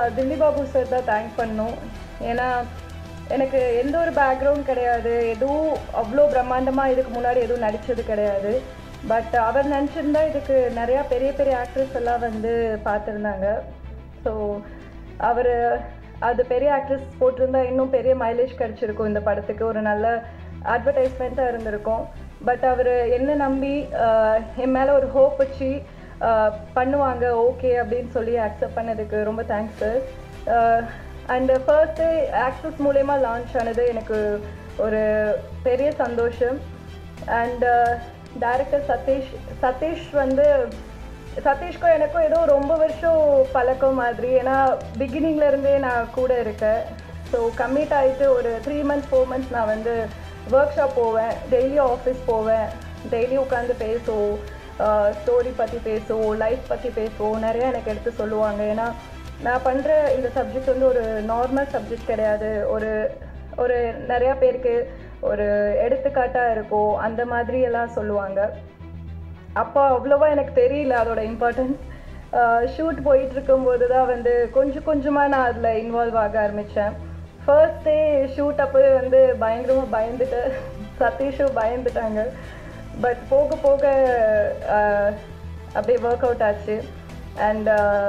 நான் தில்லி பாபு சார் தான் தேங்க் பண்ணணும் ஏன்னா எனக்கு எந்த ஒரு பேக்ரவுண்ட் கிடையாது எதுவும் அவ்வளோ பிரம்மாண்டமாக இதுக்கு முன்னாடி எதுவும் நடித்தது கிடையாது பட் அவர் நினச்சிருந்தா இதுக்கு நிறையா பெரிய பெரிய ஆக்ட்ரஸ் எல்லாம் வந்து பார்த்துருந்தாங்க ஸோ அவர் அது பெரிய ஆக்ட்ரஸ் போட்டிருந்தா இன்னும் பெரிய மைலேஜ் கிடச்சிருக்கும் இந்த படத்துக்கு ஒரு நல்ல அட்வர்டைஸ்மெண்ட்டாக இருந்திருக்கும் பட் அவர் என்ன நம்பி ஆஹ், என் மேலே ஒரு ஹோப் வச்சு ஆஹ், பண்ணுவாங்க ஓகே அப்படின்னு சொல்லி அக்செப்ட் பண்ணதுக்கு ரொம்ப thanks sir and first day access மூலயமா லான்ச் ஆனது எனக்கு ஒரு பெரிய சந்தோஷம் அண்ட் டைரக்டர் சதீஷ் சதீஷ் வந்து சதீஷ்க்கும் எனக்கும் ஏதோ ரொம்ப வருஷம் பழக்கம் மாதிரி ஏன்னா beginningல இருந்தே நான் கூட இருக்கேன் ஸோ கம்மிட் ஆகிட்டு ஒரு த்ரீ மந்த்ஸ் ஃபோர் மந்த்ஸ் நான் வந்து ஒர்க் ஷாப் போவேன் டெய்லியும் ஆஃபீஸ் போவேன் டெய்லி உட்காந்து பேசுவோம் ஸ்டோரி பற்றி பேசுவோம் லைஃப் பற்றி பேசுவோம் நிறையா எனக்கு எடுத்து சொல்லுவாங்க ஏன்னா நான் பண்ணுற இந்த சப்ஜெக்ட் வந்து ஒரு நார்மல் சப்ஜெக்ட் கிடையாது ஒரு ஒரு நிறையா பேருக்கு ஒரு எடுத்துக்காட்டாக இருக்கும் அந்த மாதிரி எல்லாம் சொல்லுவாங்க அப்போ அவ்வளோவா எனக்கு தெரியல அதோட இம்பார்ட்டன்ஸ் ஷூட் போயிட்டு இருக்கும்போது தான் வந்து கொஞ்சம் கொஞ்சமாக நான் அதில் இன்வால்வ் ஆக ஆரம்பித்தேன் ஃபர்ஸ்ட் டே ஷூட் அப்போ வந்து பயங்கரமாக பயந்துட்டு சதீஷும் பயந்துட்டாங்க பட் போக போக ஆஹ், அப்படியே ஒர்க் அவுட் ஆச்சு and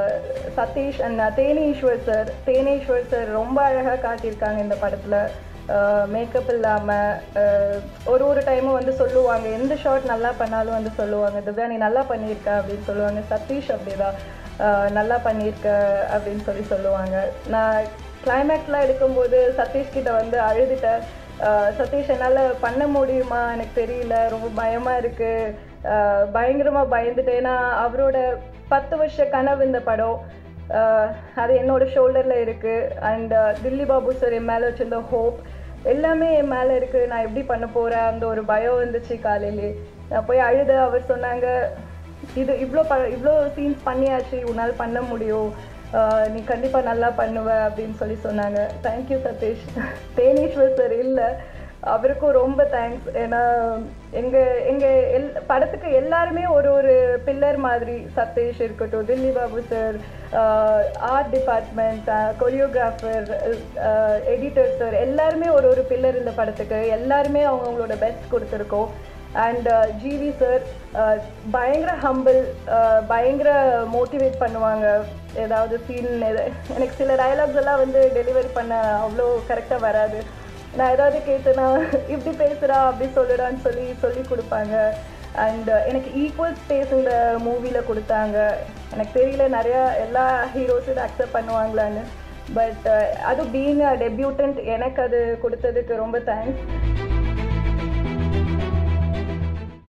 Satish and Theneeswar sir Theneeswar sir ரொம்ப அழகாக காட்டியிருக்காங்க இந்த படத்தில் மேக்கப் இல்லாமல் ஒரு ஒரு டைமும் வந்து சொல்லுவாங்க எந்த ஷாட் நல்லா பண்ணாலும் வந்து சொல்லுவாங்க திவ்யா நீ நல்லா பண்ணியிருக்க அப்படின்னு சொல்லுவாங்க சதீஷ் அப்படிதான் ஆஹ் நல்லா பண்ணியிருக்க அப்படின்னு சொல்லி சொல்லுவாங்க நான் கிளைமேக்ஸ்லாம் எடுக்கும்போது சதீஷ் கிட்ட வந்து அழுதுட்டேன் ஆஹ் சதீஷ் என்னால் பண்ண முடியுமா எனக்கு தெரியல ரொம்ப பயமாக இருக்குது பயங்கரமாக பயந்துட்டேன் ஏன்னா அவரோட பத்து வருஷ கனவு இந்த படம் ஆஹ் அது என்னோட ஷோல்டரில் இருக்குது அண்ட் தில்லி பாபு சார் என் மேலே வச்சிருந்த ஹோப் எல்லாமே என் மேலே இருக்குது நான் எப்படி பண்ண போகிறேன் அந்த ஒரு பயம் வந்துச்சு காலையிலே நான் போய் அழுத அவர் சொன்னாங்க இது இவ்வளோ ப இவ்வளோ சீன்ஸ் பண்ணியாச்சு உன்னால் பண்ண முடியும் ஆஹ் நீ கண்டிப்பாக நல்லா பண்ணுவ அப்படின்னு சொல்லி சொன்னாங்க தேங்க்யூ சதீஷ் தேனீஸ்வர் சார் இல்லை அவருக்கும் ரொம்ப தேங்க்ஸ் ஏன்னா எங்கள் எங்கள் எல் படத்துக்கு எல்லாருமே ஒரு ஒரு பில்லர் மாதிரி சதீஷ் இருக்கட்டும் Dilli Babu sir art department choreographer editor sir எல்லாருமே ஒரு ஒரு பில்லர் இந்த படத்துக்கு எல்லாருமே அவங்கவுங்களோட பெஸ்ட் கொடுத்துருக்கோம் அண்ட் ஜிவி சார் பயங்கர ஹம்பிள் பயங்கர மோட்டிவேட் பண்ணுவாங்க ஏதாவது சீன் எனக்கு சில டயலாக்ஸ் எல்லாம் வந்து டெலிவரி பண்ண அவ்வளோ கரெக்டாக வராது நான் ஏதாவது கேட்டேன்னா இப்படி பேசுகிறா அப்படி சொல்லுடான்னு சொல்லி சொல்லி கொடுப்பாங்க அண்ட் எனக்கு ஈக்குவல் ஸ்பேஸ் இந்த மூவியில் கொடுத்தாங்க எனக்கு தெரியல நிறையா எல்லா ஹீரோஸும் இதை அக்செப்ட் பண்ணுவாங்களான்னு பட் அது பீங் அ டெபியூட்டன்ட் எனக்கு அது கொடுத்ததுக்கு ரொம்ப தேங்க்ஸ்